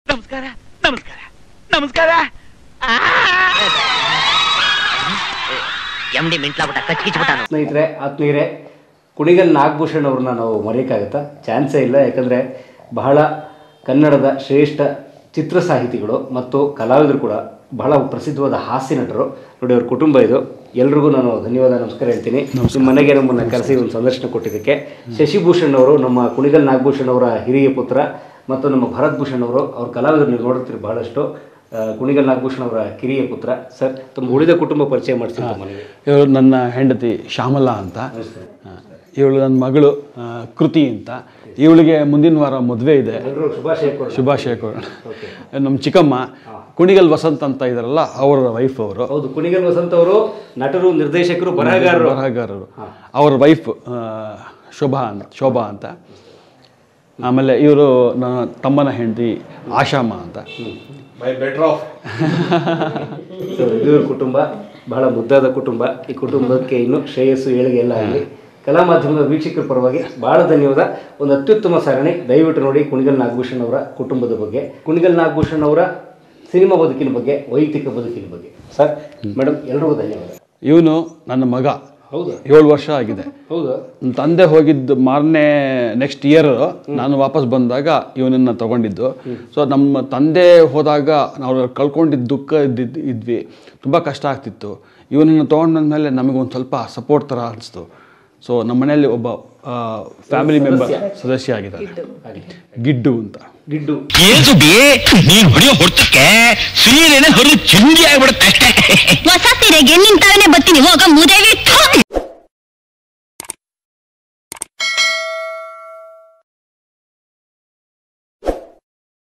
ನಮಸ್ಕಾರ ನಮಸ್ಕಾರ ನಮಸ್ಕಾರ ಎಮ್ ಡಿ ಮಿಂಟ್ಲಾಬಿಟ್ಟ ಕಚ್ಚಿಚ್ಬಿಟ್ಟಾನು ಸ್ನೇಹಿತರೆ ಆತ್ಮೀಯರೇ ಕುಣಿಗಲ್ ನಾಗಭೂಷಣ್ ಅವ್ರನ್ನ ನಾವು ಮರೆಯೋಕ್ಕಾಗತ್ತಾ ಚಾನ್ಸೇ ಇಲ್ಲ ಯಾಕಂದರೆ ಬಹಳ ಕನ್ನಡದ ಶ್ರೇಷ್ಠ ಚಿತ್ರ ಸಾಹಿತಿಗಳು ಮತ್ತು ಕಲಾವಿದರು ಕೂಡ ಬಹಳ ಪ್ರಸಿದ್ಧವಾದ ಹಾಸ್ಯ ನಟರು ನೋಡಿ ಅವ್ರ ಕುಟುಂಬ ಇದು ಎಲ್ರಿಗೂ ನಾನು ಧನ್ಯವಾದ ನಮಸ್ಕಾರ ಹೇಳ್ತೀನಿ ನಿಮ್ಮ ಮನೆಗೆ ನಮ್ಮನ್ನು ಕರೆಸಿ ಒಂದು ಸಂದರ್ಶನ ಕೊಟ್ಟಿದ್ದಕ್ಕೆ ಶಶಿಭೂಷಣ್ ಅವರು ನಮ್ಮ ಕುಣಿಗಲ್ ನಾಗಭೂಷಣ್ ಅವರ ಹಿರಿಯ ಪುತ್ರ ಮತ್ತು ನಮ್ಮ ಭರತ್ ಭೂಷಣ್ ಅವರು ಅವ್ರ ಕಲಾವಿದರು ನೀವು ನೋಡ್ತೀರಿ ಬಹಳಷ್ಟು ಆ, ಕುಣಿಗಲ್ ನಾಗಭೂಷಣ್ ಅವರ ಕಿರಿಯ ಪುತ್ರ ಸರ್ ತಮ್ಮ ಉಳಿದ ಕುಟುಂಬ ಪರಿಚಯ ಮಾಡಿಸಿ ಮನೆಗೆ ಇವಳು ನನ್ನ ಹೆಂಡತಿ ಶ್ಯಾಮಲಾ ಅಂತ ಆ, ಇವಳು ನನ್ನ ಮಗಳು ಆ, ಕೃತಿ ಅಂತ ಇವಳಿಗೆ ಮುಂದಿನ ವಾರ ಮದುವೆ ಇದೆ ಎಲ್ಲರೂ ಶುಭಾಶಯ ಕೋರೋಣ. ಶುಭಾಶಯ ಕೋರೋಣ ನಮ್ಮ ಚಿಕ್ಕಮ್ಮ ಕುಣಿಗಲ್ ವಸಂತ್ ಅಂತ ಇದಾರಲ್ಲ ಅವರ ವೈಫ್ ಅವರು ಹೌದು ಕುಣಿಗಲ್ ವಸಂತ್ ಅವರು ನಟರು ನಿರ್ದೇಶಕರು ಬರಹಗಾರರು ಬರಹಗಾರರು ಅವ್ರ ವೈಫ್ ಶೋಭಾ ಅಂತ ಶೋಭಾ ಅಂತ ಆಮೇಲೆ ಇವರು ನನ್ನ ತಮ್ಮನ ಹೆಂಡತಿ ಆಶಾಮ ಅಂತ ಸೊ ಇದು ಇವ್ರ ಕುಟುಂಬ ಬಹಳ ಮುದ್ದಾದ ಕುಟುಂಬ ಈ ಕುಟುಂಬಕ್ಕೆ ಇನ್ನು ಶ್ರೇಯಸ್ಸು ಏಳಿಗೆ ಎಲ್ಲ ಆಗಲಿ ಕಲಾ ಮಾಧ್ಯಮದ ವೀಕ್ಷಕರ ಪರವಾಗಿ ಬಹಳ ಧನ್ಯವಾದ ಒಂದು ಅತ್ಯುತ್ತಮ ಸರಣಿ ದಯವಿಟ್ಟು ನೋಡಿ ಕುಣಿಗಲ್ ನಾಗಭೂಷಣ್ ಅವರ ಕುಟುಂಬದ ಬಗ್ಗೆ ಕುಣಿಗಲ್ ನಾಗಭೂಷಣ್ ಅವರ ಸಿನಿಮಾ ಬದುಕಿನ ಬಗ್ಗೆ ವೈಯಕ್ತಿಕ ಬದುಕಿನ ಬಗ್ಗೆ ಸರ್ ಮೇಡಮ್ ಎಲ್ರಿಗೂ ಧನ್ಯವಾದ ಇವನು ನನ್ನ ಮಗ ಹೌದು ಏಳು ವರ್ಷ ಆಗಿದೆ ಹೌದು ನನ್ನ ತಂದೆ ಹೋಗಿದ್ದು ಮಾರನೇ ನೆಕ್ಸ್ಟ್ ಇಯರ್ ನಾನು ವಾಪಸ್ ಬಂದಾಗ ಇವನನ್ನ ತಗೊಂಡಿದ್ದು ಸೊ ನಮ್ಮ ತಂದೆ ಹೋದಾಗ ನಾವು ಕಳ್ಕೊಂಡಿದ್ದ ದುಃಖ ಇದ್ದಿದ್ ಇದ್ವಿ ತುಂಬ ಕಷ್ಟ ಆಗ್ತಿತ್ತು ಇವನನ್ನು ತೊಗೊಂಡ್ಮೇಲೆ ನಮಗೊಂದು ಸ್ವಲ್ಪ ಸಪೋರ್ಟ್ ಥರ ಅನಿಸ್ತು ಸೊ ನಮ್ಮ ಮನೆಯಲ್ಲಿ ಒಬ್ಬ ಫ್ಯಾಮಿಲಿ ಮೆಂಬರ್ ಸದಸ್ಯ ಆಗಿದ್ದಾರೆ ಗಿಡ್ಡು ಅಂತ ಗಿಡ್ಡು ಏನ್ ಸುದ್ದಿ ನೀನ್ ಹೊಡೆಯೋ ಹೊಡ್ತಕ್ಕೆ ಸೀರೆನೆ ಹೊಡೆದು ಚಿಂದಿ ಆಗ್ಬಿಡುತ್ತೆ ಅಷ್ಟೇ ಹೊಸ ಸೀರೆಗೆ ನಿಂತಾವನೆ ಬರ್ತೀನಿ ಹೋಗ ಮುದೇವಿ